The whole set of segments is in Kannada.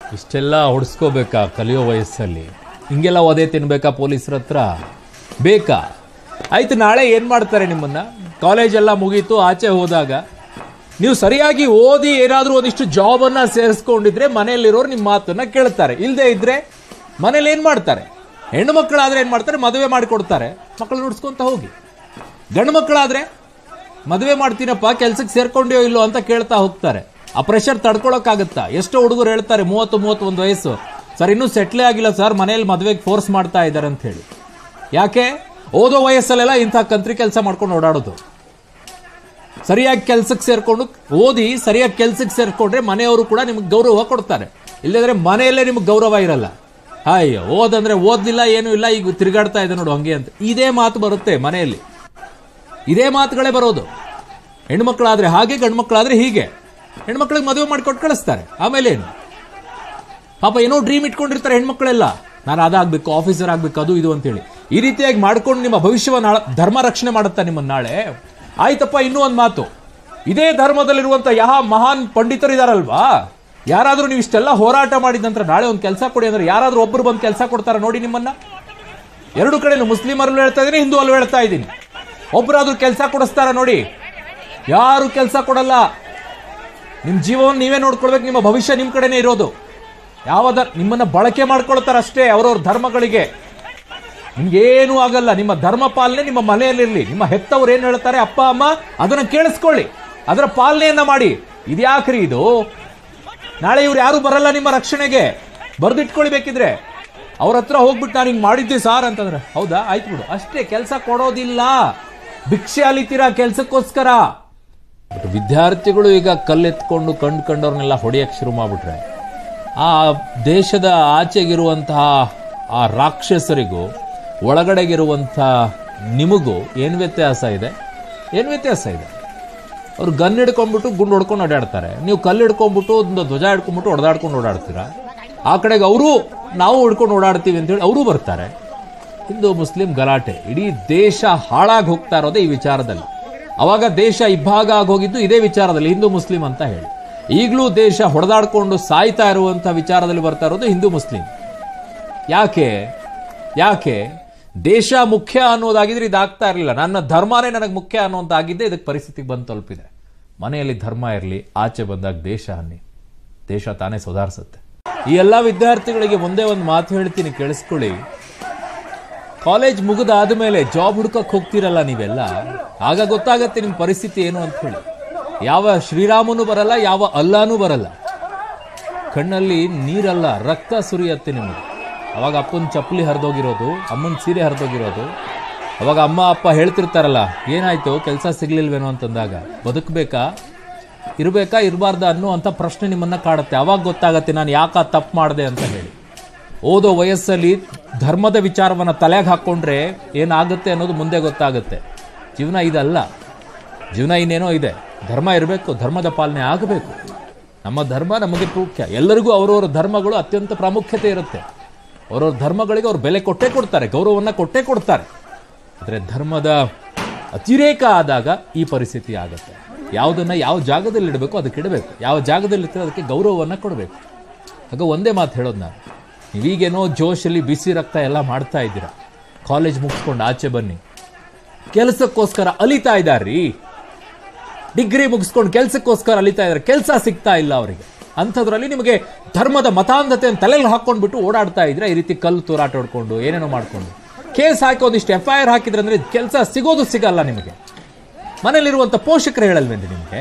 ಇಷ್ಟೆಲ್ಲ ಹೊಡ್ಸ್ಕೋಬೇಕಾ ಕಲಿಯೋ ವಯಸ್ಸಲ್ಲಿ ಹಿಂಗೆಲ್ಲ ಒದೆ ತಿನ್ಬೇಕಾ ಪೊಲೀಸರ ಹತ್ರ ಬೇಕಾ ಆಯ್ತು ನಾಳೆ ಏನು ಮಾಡ್ತಾರೆ ನಿಮ್ಮನ್ನ ಕಾಲೇಜೆಲ್ಲ ಮುಗೀತು ಆಚೆ ಹೋದಾಗ ನೀವು ಸರಿಯಾಗಿ ಓದಿ ಏನಾದರೂ ಒಂದಿಷ್ಟು ಜಾಬನ್ನು ಸೇರಿಸ್ಕೊಂಡಿದ್ರೆ ಮನೆಯಲ್ಲಿರೋರು ನಿಮ್ಮ ಮಾತನ್ನ ಕೇಳ್ತಾರೆ ಇಲ್ಲದೆ ಇದ್ರೆ ಮನೇಲಿ ಏನು ಮಾಡ್ತಾರೆ ಹೆಣ್ಣು ಮಕ್ಕಳಾದ್ರೆ ಏನು ಮಾಡ್ತಾರೆ ಮದುವೆ ಮಾಡಿಕೊಡ್ತಾರೆ ಮಕ್ಕಳು ನುಡ್ಸ್ಕೊಂತ ಹೋಗಿ ಗಂಡು ಮಕ್ಕಳಾದ್ರೆ ಮದುವೆ ಮಾಡ್ತೀನಪ್ಪ ಕೆಲ್ಸಕ್ಕೆ ಸೇರ್ಕೊಂಡ್ಯೋ ಇಲ್ಲೋ ಅಂತ ಕೇಳ್ತಾ ಹೋಗ್ತಾರೆ ಆ ಪ್ರೆಷರ್ ತಡ್ಕೊಳಕ್ಕಾಗತ್ತಾ ಎಷ್ಟೋ ಹುಡುಗರು ಹೇಳ್ತಾರೆ ಮೂವತ್ತು ಮೂವತ್ತೊಂದು ವಯಸ್ಸು ಸರ್ ಇನ್ನೂ ಸೆಟ್ಲೇ ಆಗಿಲ್ಲ ಸರ್ ಮನೇಲಿ ಮದುವೆಗೆ ಫೋರ್ಸ್ ಮಾಡ್ತಾ ಇದ್ದಾರೆ ಅಂತ ಹೇಳಿ ಯಾಕೆ ಓದೋ ವಯಸ್ಸಲ್ಲೆಲ್ಲ ಇಂಥ ಕಂತ್ರಿ ಕೆಲಸ ಮಾಡ್ಕೊಂಡು ಓಡಾಡೋದು ಸರಿಯಾಗಿ ಕೆಲ್ಸಕ್ಕೆ ಸೇರ್ಕೊಂಡು ಓದಿ ಸರಿಯಾಗಿ ಕೆಲ್ಸಕ್ಕೆ ಸೇರ್ಕೊಂಡ್ರೆ ಮನೆಯವರು ಕೂಡ ನಿಮ್ಗೆ ಗೌರವ ಕೊಡ್ತಾರೆ ಇಲ್ಲದ್ರೆ ಮನೆಯಲ್ಲೇ ನಿಮ್ಗೆ ಗೌರವ ಇರಲ್ಲ ಅಯ್ಯೋ ಓದಂದ್ರೆ ಓದ್ಲಿಲ್ಲ ಏನೂ ಇಲ್ಲ ಈಗ ತಿರುಗಾಡ್ತಾ ಇದೆ ನೋಡು ಹಂಗೆ ಅಂತ ಇದೇ ಮಾತು ಬರುತ್ತೆ ಮನೆಯಲ್ಲಿ ಇದೇ ಮಾತುಗಳೇ ಬರೋದು ಹೆಣ್ಮಕ್ಳಾದ್ರೆ ಹಾಗೆ ಗಂಡು ಮಕ್ಕಳಾದ್ರೆ ಹೀಗೆ ಹೆಣ್ಮಕ್ಳಿಗೆ ಮದುವೆ ಮಾಡಿಕೊಟ್ಟು ಕಳಿಸ್ತಾರೆ ಆಮೇಲೆ ಏನು ಪಾಪ ಏನೋ ಡ್ರೀಮ್ ಇಟ್ಕೊಂಡಿರ್ತಾರೆ ಹೆಣ್ಮಕ್ಳೆಲ್ಲ ನಾನು ಅದಾಗಬೇಕು ಆಫೀಸರ್ ಆಗಬೇಕು ಅದು ಇದು ಅಂತೇಳಿ ಈ ರೀತಿಯಾಗಿ ಮಾಡ್ಕೊಂಡು ನಿಮ್ಮ ಭವಿಷ್ಯವನ್ನು ಹಾಳ- ಧರ್ಮ ರಕ್ಷಣೆ ಮಾಡುತ್ತಾ ನಿಮ್ಮನ್ನ ನಾಳೆ ಆಯ್ತಪ್ಪ ಇನ್ನೂ ಒಂದು ಮಾತು ಇದೇ ಧರ್ಮದಲ್ಲಿರುವಂಥ ಯಾವ ಮಹಾನ್ ಪಂಡಿತರಿದಾರಲ್ವಾ ಯಾರಾದರೂ ನೀವು ಇಷ್ಟೆಲ್ಲ ಹೋರಾಟ ಮಾಡಿದ ನಂತರ ನಾಳೆ ಒಂದು ಕೆಲಸ ಕೊಡಿ ಅಂದ್ರೆ ಯಾರಾದರೂ ಒಬ್ಬರು ಬಂದು ಕೆಲಸ ಕೊಡ್ತಾರ ನೋಡಿ ನಿಮ್ಮನ್ನ ಎರಡು ಕಡೆನೂ ಮುಸ್ಲಿಮರಲ್ಲೂ ಹೇಳ್ತಾ ಇದ್ದೀನಿ ಹಿಂದೂ ಅಲ್ಲೂ ಹೇಳ್ತಾ ಇದ್ದೀನಿ ಒಬ್ಬರಾದ್ರೂ ಕೆಲಸ ಕೊಡಿಸ್ತಾರ ನೋಡಿ ಯಾರು ಕೆಲಸ ಕೊಡಲ್ಲ ನಿಮ್ಮ ಜೀವವನ್ನು ನೀವೇ ನೋಡ್ಕೊಳ್ಬೇಕು ನಿಮ್ಮ ಭವಿಷ್ಯ ನಿಮ್ಮ ಕಡೆನೇ ಇರೋದು ಯಾವ ದ- ನಿಮ್ಮನ್ನ ಬಳಕೆ ಮಾಡ್ಕೊಳ್ತಾರೆ ಅಷ್ಟೇ ಅವ್ರವ್ರ ಧರ್ಮಗಳಿಗೆ ನಿಮ್ಗೇನೂ ಆಗಲ್ಲ ನಿಮ್ಮ ಧರ್ಮ ಪಾಲನೆ ನಿಮ್ಮ ಮನೆಯಲ್ಲಿರಲಿ ನಿಮ್ಮ ಹೆತ್ತವ್ರು ಏನು ಹೇಳ್ತಾರೆ ಅಪ್ಪ ಅಮ್ಮ ಅದನ್ನ ಕೇಳಿಸ್ಕೊಳ್ಳಿ ಅದರ ಪಾಲನೆಯನ್ನ ಮಾಡಿ ಇದ್ಯಾಕ್ರಿ ಇದು ನಾಳೆ ಇವ್ರು ಯಾರು ಬರಲ್ಲ ನಿಮ್ಮ ರಕ್ಷಣೆಗೆ ಬರ್ದಿಟ್ಕೊಳ್ಳಿ ಬೇಕಿದ್ರೆ ಅವ್ರ ಹತ್ರ ಹೋಗ್ಬಿಟ್ಟು ನಾನು ಹಿಂಗೆ ಮಾಡಿದ್ದೆ ಸಾರ್ ಅಂತಂದ್ರೆ ಹೌದಾ ಆಯ್ತು ಬಿಡು ಅಷ್ಟೇ ಕೆಲಸ ಕೊಡೋದಿಲ್ಲ ಭಿಕ್ಷೆ ಅಲಿತೀರಾ ಕೆಲ್ಸಕ್ಕೋಸ್ಕರ ಬಟ್ ವಿದ್ಯಾರ್ಥಿಗಳು ಈಗ ಕಲ್ಲೆತ್ಕೊಂಡು ಕಂಡು ಕಂಡವ್ರನ್ನೆಲ್ಲ ಹೊಡೆಯಕ್ಕೆ ಶುರು ಮಾಡ್ಬಿಟ್ರೆ ಆ ದೇಶದ ಆಚೆಗಿರುವಂತಹ ಆ ರಾಕ್ಷಸರಿಗೂ ಒಳಗಡೆಗಿರುವಂಥ ನಿಮಗೂ ಏನು ವ್ಯತ್ಯಾಸ ಇದೆ ಏನು ವ್ಯತ್ಯಾಸ ಇದೆ ಅವ್ರು ಗನ್ ಹಿಡ್ಕೊಂಡ್ಬಿಟ್ಟು ಗುಂಡು ಹೊಡ್ಕೊಂಡು ಓಡಾಡ್ತಾರೆ ನೀವು ಕಲ್ಲು ಹಿಡ್ಕೊಂಡ್ಬಿಟ್ಟು ಒಂದು ಧ್ವಜ ಹಿಡ್ಕೊಂಡ್ಬಿಟ್ಟು ಹೊಡೆದಾಡ್ಕೊಂಡು ಓಡಾಡ್ತೀರಾ ಆ ಕಡೆಗೆ ಅವರು ನಾವು ಹಿಡ್ಕೊಂಡು ಓಡಾಡ್ತೀವಿ ಅಂತೇಳಿ ಅವರು ಬರ್ತಾರೆ ಹಿಂದೂ ಮುಸ್ಲಿಂ ಗಲಾಟೆ ಇಡೀ ದೇಶ ಹಾಳಾಗಿ ಹೋಗ್ತಾ ಇರೋದೇ ಈ ವಿಚಾರದಲ್ಲಿ ಅವಾಗ ದೇಶ ಇಬ್ಬಾಗ ಆಗಿ ಹೋಗಿದ್ದು ಇದೇ ವಿಚಾರದಲ್ಲಿ ಹಿಂದೂ ಮುಸ್ಲಿಂ ಅಂತ ಹೇಳಿ ಈಗಲೂ ದೇಶ ಹೊಡೆದಾಡ್ಕೊಂಡು ಸಾಯ್ತಾ ಇರುವಂಥ ವಿಚಾರದಲ್ಲಿ ಬರ್ತಾ ಇರೋದು ಹಿಂದೂ ಮುಸ್ಲಿಂ ಯಾಕೆ ಯಾಕೆ ದೇಶ ಮುಖ್ಯ ಅನ್ನೋದಾಗಿದ್ರೆ ಇದಾಗ್ತಾ ಇರಲಿಲ್ಲ ನನ್ನ ಧರ್ಮನೇ ನನಗೆ ಮುಖ್ಯ ಅನ್ನೋಂತಾಗಿದ್ದೆ ಇದಕ್ಕೆ ಪರಿಸ್ಥಿತಿಗೆ ಬಂದು ತಲುಪಿದೆ ಮನೆಯಲ್ಲಿ ಧರ್ಮ ಇರಲಿ ಆಚೆ ಬಂದಾಗ ದೇಶ ಅನ್ನಿ ದೇಶ ತಾನೇ ಸುಧಾರಿಸುತ್ತೆ ಈ ಎಲ್ಲ ವಿದ್ಯಾರ್ಥಿಗಳಿಗೆ ಒಂದೇ ಒಂದು ಮಾತು ಹೇಳ್ತೀನಿ ಕೇಳಿಸ್ಕೊಳ್ಳಿ ಕಾಲೇಜ್ ಮುಗಿದಾದ ಮೇಲೆ ಜಾಬ್ ಹುಡ್ಕಕ್ ಹೋಗ್ತಿರಲ್ಲ ನೀವೆಲ್ಲ ಆಗ ಗೊತ್ತಾಗತ್ತೆ ನಿಮ್ಮ ಪರಿಸ್ಥಿತಿ ಏನು ಅಂತ ಹೇಳಿ ಯಾವ ಶ್ರೀರಾಮನು ಬರಲ್ಲ ಯಾವ ಅಲ್ಲಾನೂ ಬರಲ್ಲ ಕಣ್ಣಲ್ಲಿ ನೀರಲ್ಲ ರಕ್ತ ಸುರಿಯತ್ತೆ ನಿಮಗೆ ಅವಾಗ ಅಪ್ಪನ ಚಪ್ಪಲಿ ಹರಿದೋಗಿರೋದು ಅಮ್ಮನ ಸೀರೆ ಹರಿದೋಗಿರೋದು ಅವಾಗ ಅಮ್ಮ ಅಪ್ಪ ಹೇಳ್ತಿರ್ತಾರಲ್ಲ ಏನಾಯ್ತು ಕೆಲಸ ಸಿಗ್ಲಿಲ್ವೇನೋ ಅಂತಂದಾಗ ಬದುಕಬೇಕಾ ಇರಬೇಕಾ ಇರಬಾರ್ದಾ ಅನ್ನೋ ಅಂತ ಪ್ರಶ್ನೆ ನಿಮ್ಮನ್ನ ಕಾಡುತ್ತೆ ಅವಾಗ ಗೊತ್ತಾಗತ್ತೆ ನಾನು ಯಾಕ ತಪ್ಪು ಮಾಡಿದೆ ಅಂತ ಹೇಳಿ ಓದೋ ವಯಸ್ಸಲ್ಲಿ ಧರ್ಮದ ವಿಚಾರವನ್ನ ತಲೆಗೆ ಹಾಕ್ಕೊಂಡ್ರೆ ಏನಾಗುತ್ತೆ ಅನ್ನೋದು ಮುಂದೆ ಗೊತ್ತಾಗುತ್ತೆ ಜೀವನ ಇದಲ್ಲ ಜೀವನ ಇನ್ನೇನೋ ಇದೆ ಧರ್ಮ ಇರಬೇಕು ಧರ್ಮದ ಪಾಲನೆ ಆಗಬೇಕು ನಮ್ಮ ಧರ್ಮ ನಮಗೆ ಮುಖ್ಯ ಎಲ್ಲರಿಗೂ ಅವರವರ ಧರ್ಮಗಳು ಅತ್ಯಂತ ಪ್ರಾಮುಖ್ಯತೆ ಇರುತ್ತೆ ಅವರವ್ರ ಧರ್ಮಗಳಿಗೆ ಅವ್ರು ಬೆಲೆ ಕೊಟ್ಟೇ ಕೊಡ್ತಾರೆ ಗೌರವವನ್ನು ಕೊಟ್ಟೇ ಕೊಡ್ತಾರೆ ಆದರೆ ಧರ್ಮದ ಅತಿರೇಕ ಆದಾಗ ಈ ಪರಿಸ್ಥಿತಿ ಆಗುತ್ತೆ ಯಾವುದನ್ನ ಯಾವ ಜಾಗದಲ್ಲಿ ಇಡಬೇಕು ಅದಕ್ಕೆ ಇಡಬೇಕು ಯಾವ ಜಾಗದಲ್ಲಿ ಇರ್ತಾರೆ ಅದಕ್ಕೆ ಗೌರವವನ್ನು ಕೊಡಬೇಕು ಆಗ ಒಂದೇ ಮಾತು ಹೇಳೋದು ನಾನು ನೀವೀಗೇನೋ ಜೋಶಲ್ಲಿ ಬಿಸಿ ರಕ್ತ ಎಲ್ಲ ಮಾಡ್ತಾ ಇದ್ದೀರಾ ಕಾಲೇಜ್ ಮುಗಿಸ್ಕೊಂಡು ಆಚೆ ಬನ್ನಿ ಕೆಲಸಕ್ಕೋಸ್ಕರ ಅಲಿತಾ ಇದ್ದಾರ್ರೀ ಡಿಗ್ರಿ ಮುಗಿಸ್ಕೊಂಡು ಕೆಲಸಕ್ಕೋಸ್ಕರ ಅಲಿತಾ ಇದ್ದಾರೆ ಕೆಲಸ ಸಿಗ್ತಾ ಇಲ್ಲ ಅವರಿಗೆ ಅಂಥದ್ರಲ್ಲಿ ನಿಮಗೆ ಧರ್ಮದ ಮತಾಂಧತೆಯನ್ನು ತಲೆಯಲ್ಲಿ ಹಾಕೊಂಡ್ಬಿಟ್ಟು ಓಡಾಡ್ತಾ ಇದ್ರೆ ಈ ರೀತಿ ಕಲ್ಲು ತೂರಾಟ ಹೊಡ್ಕೊಂಡು ಏನೇನೋ ಮಾಡ್ಕೊಂಡು ಕೇಸ್ ಹಾಕಿ ಒಂದಿಷ್ಟು ಎಫ್ ಐ ಆರ್ ಹಾಕಿದ್ರೆ ಅಂದ್ರೆ ಕೆಲಸ ಸಿಗೋದು ಸಿಗಲ್ಲ ನಿಮಗೆ ಮನೇಲಿರುವಂಥ ಪೋಷಕರು ಹೇಳಲ್ವೇನ್ರಿ ನಿಮಗೆ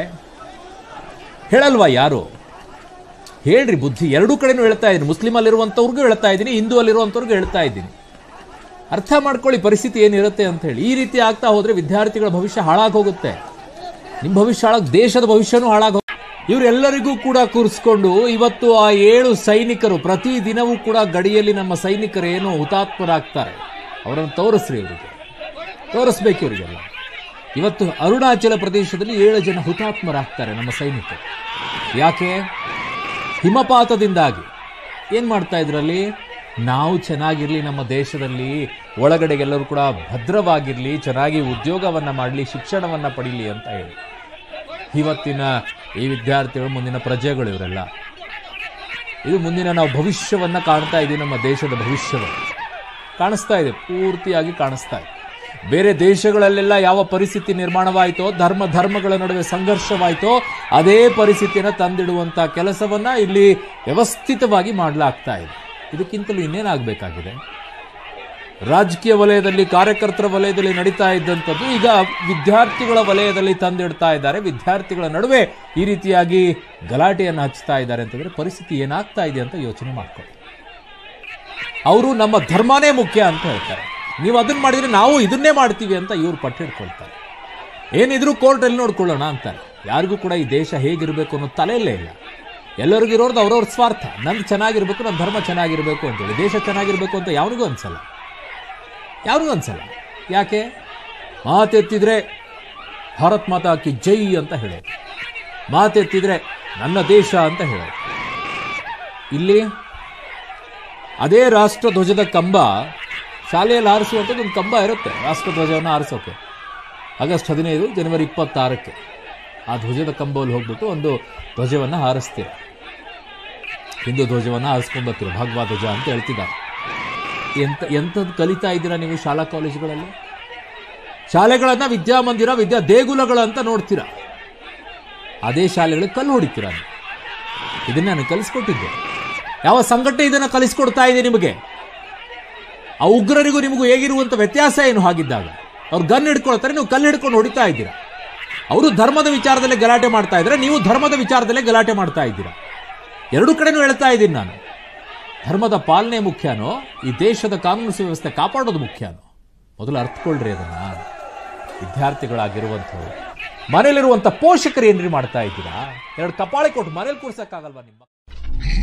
ಹೇಳಲ್ವಾ ಯಾರು ಹೇಳ್ರಿ ಬುದ್ಧಿ ಎರಡೂ ಕಡೆನೂ ಹೇಳ್ತಾ ಇದ್ದೀನಿ ಮುಸ್ಲಿಂ ಅಲ್ಲಿರುವಂಥವ್ರಿಗೂ ಹೇಳ್ತಾ ಇದ್ದೀನಿ ಹಿಂದೂ ಅಲ್ಲಿರುವಂಥವ್ರಿಗೂ ಹೇಳ್ತಾ ಇದ್ದೀನಿ ಅರ್ಥ ಮಾಡ್ಕೊಳ್ಳಿ ಪರಿಸ್ಥಿತಿ ಏನಿರುತ್ತೆ ಅಂತ ಹೇಳಿ ಈ ರೀತಿ ಆಗ್ತಾ ಹೋದ್ರೆ ವಿದ್ಯಾರ್ಥಿಗಳ ಭವಿಷ್ಯ ಹಾಳಾಗಿ ಹೋಗುತ್ತೆ ನಿಮ್ಮ ಭವಿಷ್ಯ ಹಾಳಾಗಿ ದೇಶದ ಭವಿಷ್ಯನೂ ಹಾಳಾಗಿ ಇವರೆಲ್ಲರಿಗೂ ಕೂಡ ಕೂರಿಸ್ಕೊಂಡು ಇವತ್ತು ಆ ಏಳು ಸೈನಿಕರು ಪ್ರತಿ ದಿನವೂ ಕೂಡ ಗಡಿಯಲ್ಲಿ ನಮ್ಮ ಸೈನಿಕರು ಏನು ಹುತಾತ್ಮರಾಗ್ತಾರೆ ಅವರನ್ನು ತೋರಿಸ್ರಿ ಇವರಿಗೆ ತೋರಿಸ್ಬೇಕು ಇವರಿಗೆಲ್ಲ ಇವತ್ತು ಅರುಣಾಚಲ ಪ್ರದೇಶದಲ್ಲಿ ಏಳು ಜನ ಹುತಾತ್ಮರಾಗ್ತಾರೆ ನಮ್ಮ ಸೈನಿಕರು ಯಾಕೆ ಹಿಮಪಾತದಿಂದಾಗಿ ಏನು ಮಾಡ್ತಾ ಇದ್ರಲ್ಲಿ ನಾವು ಚೆನ್ನಾಗಿರ್ಲಿ ನಮ್ಮ ದೇಶದಲ್ಲಿ ಒಳಗಡೆಗೆಲ್ಲರೂ ಕೂಡ ಭದ್ರವಾಗಿರಲಿ ಚೆನ್ನಾಗಿ ಉದ್ಯೋಗವನ್ನ ಮಾಡಲಿ ಶಿಕ್ಷಣವನ್ನ ಪಡೀಲಿ ಅಂತ ಹೇಳಿ ಇವತ್ತಿನ ಈ ವಿದ್ಯಾರ್ಥಿಗಳು ಮುಂದಿನ ಪ್ರಜೆಗಳು ಇವರೆಲ್ಲ ಇದು ಮುಂದಿನ ನಾವು ಭವಿಷ್ಯವನ್ನ ಕಾಣ್ತಾ ಇದ್ದೀವಿ ನಮ್ಮ ದೇಶದ ಭವಿಷ್ಯವನ್ನು ಕಾಣಿಸ್ತಾ ಇದೆ ಪೂರ್ತಿಯಾಗಿ ಕಾಣಿಸ್ತಾ ಇದೆ ಬೇರೆ ದೇಶಗಳಲ್ಲೆಲ್ಲ ಯಾವ ಪರಿಸ್ಥಿತಿ ನಿರ್ಮಾಣವಾಯಿತೋ ಧರ್ಮ ಧರ್ಮಗಳ ನಡುವೆ ಸಂಘರ್ಷವಾಯಿತೋ ಅದೇ ಪರಿಸ್ಥಿತಿಯನ್ನು ತಂದಿಡುವಂತ ಕೆಲಸವನ್ನ ಇಲ್ಲಿ ವ್ಯವಸ್ಥಿತವಾಗಿ ಮಾಡಲಾಗ್ತಾ ಇದೆ ಇದಕ್ಕಿಂತಲೂ ಇನ್ನೇನಾಗಬೇಕಾಗಿದೆ ರಾಜಕೀಯ ವಲಯದಲ್ಲಿ ಕಾರ್ಯಕರ್ತರ ವಲಯದಲ್ಲಿ ನಡೀತಾ ಇದ್ದಂಥದ್ದು ಈಗ ವಿದ್ಯಾರ್ಥಿಗಳ ವಲಯದಲ್ಲಿ ತಂದಿಡ್ತಾ ಇದ್ದಾರೆ ವಿದ್ಯಾರ್ಥಿಗಳ ನಡುವೆ ಈ ರೀತಿಯಾಗಿ ಗಲಾಟೆಯನ್ನು ಹಚ್ತಾ ಇದ್ದಾರೆ ಅಂತಂದ್ರೆ ಪರಿಸ್ಥಿತಿ ಏನಾಗ್ತಾ ಇದೆ ಅಂತ ಯೋಚನೆ ಮಾಡ್ಕೊಳ್ಳಿ ಅವರು ನಮ್ಮ ಧರ್ಮನೇ ಮುಖ್ಯ ಅಂತ ಹೇಳ್ತಾರೆ ನೀವು ಅದನ್ನ ಮಾಡಿದ್ರೆ ನಾವು ಇದನ್ನೇ ಮಾಡ್ತೀವಿ ಅಂತ ಇವ್ರು ಪಟ್ಟಿಡ್ಕೊಳ್ತಾರೆ ಏನಿದ್ರು ಕೋರ್ಟಲ್ಲಿ ನೋಡ್ಕೊಳ್ಳೋಣ ಅಂತಾರೆ ಯಾರಿಗೂ ಕೂಡ ಈ ದೇಶ ಹೇಗಿರಬೇಕು ಅನ್ನೋ ತಲೆಯಲ್ಲೇ ಇಲ್ಲ ಎಲ್ಲರಿಗೂ ಇರೋದು ಅವ್ರವ್ರ ಸ್ವಾರ್ಥ ನಂದು ಚೆನ್ನಾಗಿರ್ಬೇಕು ನನ್ನ ಧರ್ಮ ಚೆನ್ನಾಗಿರ್ಬೇಕು ಅಂತೇಳಿ ದೇಶ ಚೆನ್ನಾಗಿರ್ಬೇಕು ಅಂತ ಯಾವನಿಗೂ ಅನ್ಸಲ್ಲ ಯಾರಿಗೂ ಅನ್ಸಲ್ಲ ಯಾಕೆ ಮಾತೆತ್ತಿದ್ರೆ ಭಾರತ್ ಮಾತಾ ಕಿ ಜೈ ಅಂತ ಹೇಳೋದು ಮಾತೆತ್ತಿದ್ರೆ ನನ್ನ ದೇಶ ಅಂತ ಹೇಳೋದು ಇಲ್ಲಿ ಅದೇ ರಾಷ್ಟ್ರಧ್ವಜದ ಕಂಬ ಶಾಲೆಯಲ್ಲಿ ಹಾರಿಸುವಂಥದ್ದು ಒಂದು ಕಂಬ ಇರುತ್ತೆ ರಾಷ್ಟ್ರಧ್ವಜವನ್ನು ಹಾರಿಸೋಕೆ ಆಗಸ್ಟ್ ಹದಿನೈದು ಜನವರಿ ಇಪ್ಪತ್ತಾರಕ್ಕೆ ಆ ಧ್ವಜದ ಕಂಬದಲ್ಲಿ ಹೋಗ್ಬಿಟ್ಟು ಒಂದು ಧ್ವಜವನ್ನು ಹಾರಿಸ್ತೀರ ಹಿಂದೂ ಧ್ವಜವನ್ನು ಹಾರಿಸ್ಕೊಂಡು ಬರ್ತೀರ ಭಗವಾ ಧ್ವಜ ಅಂತ ಹೇಳ್ತಿದ್ದಾರೆ ಎಂತ ಎಂಥದ್ದು ಕಲಿತಾ ಇದ್ದೀರಾ ನೀವು ಶಾಲಾ ಕಾಲೇಜುಗಳಲ್ಲಿ ಶಾಲೆಗಳನ್ನ ವಿದ್ಯಾಮಂದಿರ ವಿದ್ಯಾ ದೇಗುಲಗಳು ಅಂತ ನೋಡ್ತೀರಾ ಅದೇ ಶಾಲೆಗಳಿಗೆ ಕಲ್ಲು ಹೊಡಿತೀರಾ ನೀವು ಇದನ್ನ ನಾನು ಕಲಿಸ್ಕೊಟ್ಟಿದ್ದೆ ಯಾವ ಸಂಘಟನೆ ಇದನ್ನ ಕಲಿಸ್ಕೊಡ್ತಾ ಇದೆ ನಿಮಗೆ ಆ ಉಗ್ರರಿಗೂ ನಿಮಗೂ ಹೇಗಿರುವಂತ ವ್ಯತ್ಯಾಸ ಏನು ಹಾಗಿದ್ದಾಗ ಅವ್ರು ಗನ್ ಹಿಡ್ಕೊಳ್ತಾರೆ ನೀವು ಕಲ್ಲು ಹಿಡ್ಕೊಂಡು ಹೊಡಿತಾ ಇದ್ದೀರಾ ಅವರು ಧರ್ಮದ ವಿಚಾರದಲ್ಲೇ ಗಲಾಟೆ ಮಾಡ್ತಾ ಇದ್ದಾರೆ ನೀವು ಧರ್ಮದ ವಿಚಾರದಲ್ಲೇ ಗಲಾಟೆ ಮಾಡ್ತಾ ಇದ್ದೀರಾ ಎರಡು ಕಡೆನೂ ಹೇಳ್ತಾ ಇದ್ದೀನಿ ನಾನು ಧರ್ಮದ ಪಾಲನೆ ಮುಖ್ಯನೋ ಈ ದೇಶದ ಕಾನೂನು ಸುವ್ಯವಸ್ಥೆ ಕಾಪಾಡೋದು ಮುಖ್ಯನೋ ಮೊದಲು ಅರ್ಥಕೊಳ್ರಿ ಅದನ್ನ ವಿದ್ಯಾರ್ಥಿಗಳಾಗಿರುವಂಥವ್ರು ಮನೇಲಿರುವಂಥ ಪೋಷಕರು ಏನ್ರಿ ಮಾಡ್ತಾ ಇದ್ದೀರಾ ಎರಡು ಕಪಾಳಿ ಕೊಟ್ಟು ಮನೇಲಿ ಕೂರ್ಸಕ್ಕಾಗಲ್ವಾ ನಿಮ್ಮ